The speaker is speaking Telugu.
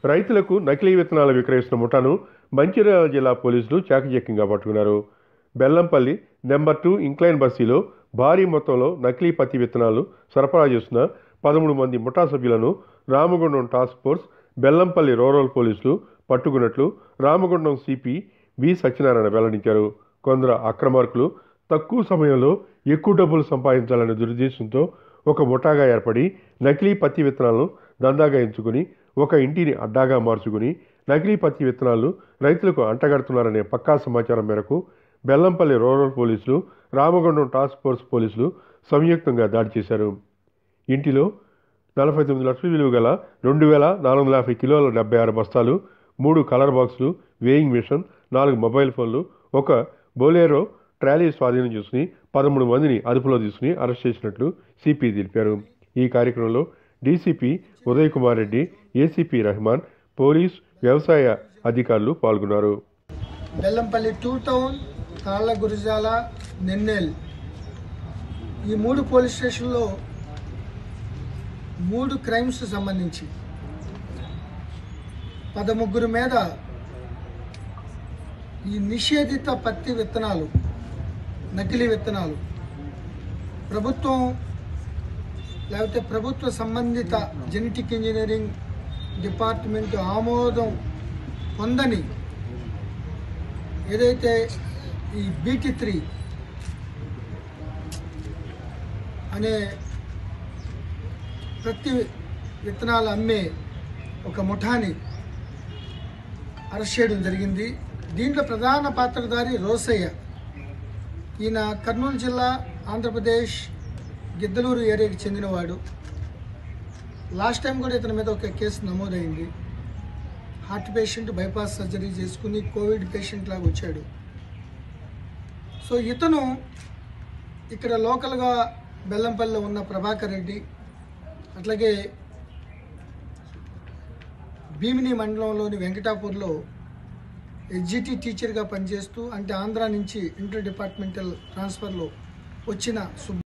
రైతులకు నకిలీ విత్తనాలు విక్రయిస్తున్న ముఠాను మంచిర్యాల జిల్లా పోలీసులు చాకచక్యంగా పట్టుకున్నారు బెల్లంపల్లి నెంబర్ టూ ఇంక్లైన్ బస్తీలో భారీ మొత్తంలో నకిలీ పత్తి విత్తనాలు సరఫరా చేస్తున్న పదమూడు మంది ముఠా సభ్యులను Ramagundam task force Bellampalli rural పోలీసులు పట్టుకున్నట్లు రామగుండం సిపి వి సత్యనారాయణ వెల్లడించారు కొందరు అక్రమార్కులు తక్కువ సమయంలో ఎక్కువ డబ్బులు సంపాదించాలనే దురుద్దేశంతో ఒక ముఠాగా ఏర్పడి నకిలీ పత్తి విత్తనాలను దందాగా ఎంచుకుని ఒక ఇంటిని అడ్డాగా మార్చుకుని నకిలీ పత్తి విత్తనాలు రైతులకు అంటగడుతున్నారనే పక్కా సమాచారం మేరకు బెల్లంపల్లి రూరల్ పోలీసులు రామగుండం టాస్క్ ఫోర్స్ పోలీసులు సంయుక్తంగా దాడి చేశారు ఇంటిలో నలభై తొమ్మిది లక్షల విలువ గల రెండు వేల నాలుగు వందల యాభై కిలోల డెబ్బై ఆరు బస్తాలు మూడు కలర్ బాక్సులు వేయింగ్ మిషన్ నాలుగు మొబైల్ ఫోన్లు ఒక బోలేరో ట్రాలీ స్వాధీనం చేసుకుని పదమూడు మందిని అదుపులో తీసుకుని అరెస్ట్ చేసినట్లు సిపి తెలిపారు ఈ కార్యక్రమంలో DCP Uday Kumar Reddy ACP Rehman police వ్యవసాయ అధికారులు పాల్గొన్నారు బెల్లంపల్లి టూ టౌన్ తాళ్ళ గురిజాల నెన్నెల్ ఈ మూడు పోలీస్ స్టేషన్లో మూడు క్రైమ్స్ సంబంధించి పదముగ్గురు మీద ఈ నిషేధిత పత్తి విత్తనాలు నకిలీ విత్తనాలు ప్రభుత్వం లేకపోతే ప్రభుత్వ సంబంధిత జెనెటిక్ ఇంజనీరింగ్ డిపార్ట్మెంట్ ఆమోదం పొందని ఏదైతే ఈ బీటీ త్రీ అనే ప్రతి విత్తనాలు అమ్మే ఒక ముఠాని అరెస్ట్ చేయడం జరిగింది దీంట్లో ప్రధాన పాత్రధారి రోసయ్య ఈయన కర్నూలు జిల్లా ఆంధ్రప్రదేశ్ గిద్దలూరు ఏరియాకి చెందినవాడు లాస్ట్ టైం కూడా ఇతని మీద ఒక కేసు నమోదైంది హార్ట్ పేషెంట్ బైపాస్ సర్జరీ చేసుకుని కోవిడ్ పేషెంట్ లాగా వచ్చాడు సో ఇతను ఇక్కడ లోకల్గా బెల్లంపల్లిలో ఉన్న ప్రభాకర్ రెడ్డి అట్లాగే భీమిని మండలంలోని వెంకటాపూర్లో ఎడ్జిటి టీచర్గా పనిచేస్తూ అంటే ఆంధ్ర నుంచి ఇంటర్ డిపార్ట్మెంటల్ ట్రాన్స్ఫర్లో వచ్చిన సుబ్బ